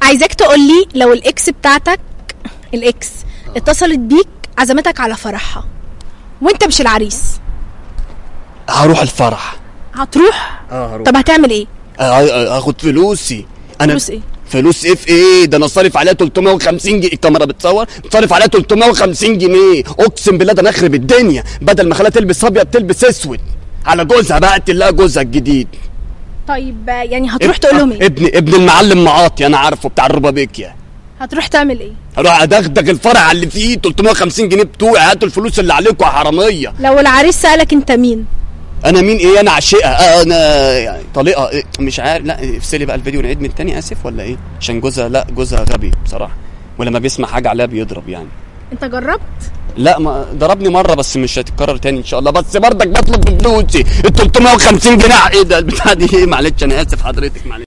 عايزاك تقول لي لو الاكس بتاعتك الاكس اتصلت بيك عزمتك على فرحها وانت مش العريس هروح الفرح هتروح اه هروح طب هتعمل ايه هاخد فلوسي انا فلوس ايه فلوس ايه في ايه ده انا صارف عليها 350 جنيه الكاميرا بتصور صارف عليها 350 جنيه اقسم بالله ده انا اخرب الدنيا بدل ما خلاها تلبس ابيض تلبس اسود على جوزها بقى اقتل لها جوزها الجديد طيب يعني هتروح تقول لهم ايه ابن ابن المعلم معاطي انا عارفه بتاع الربابيكيا هتروح تعمل ايه هروح ادغدغ الفرع اللي فيه 350 جنيه بتوعي هاتوا الفلوس اللي عليكم يا حراميه لو العريس سالك انت مين انا مين ايه انا عشقها آه انا يعني طليقه إيه مش عارف لا افصلي بقى الفيديو نعيد من تاني اسف ولا ايه عشان جوزها لا جوزها غبي بصراحه ولما بيسمع حاجه عليها بيضرب يعني انت جربت لا ما ضربني مره بس مش هتتكرر تاني ان شاء الله بس برضك بطلب فلوسي ال 350 جنيه ايه ده البتاع دي ايه معلش انا اسف حضرتك معلش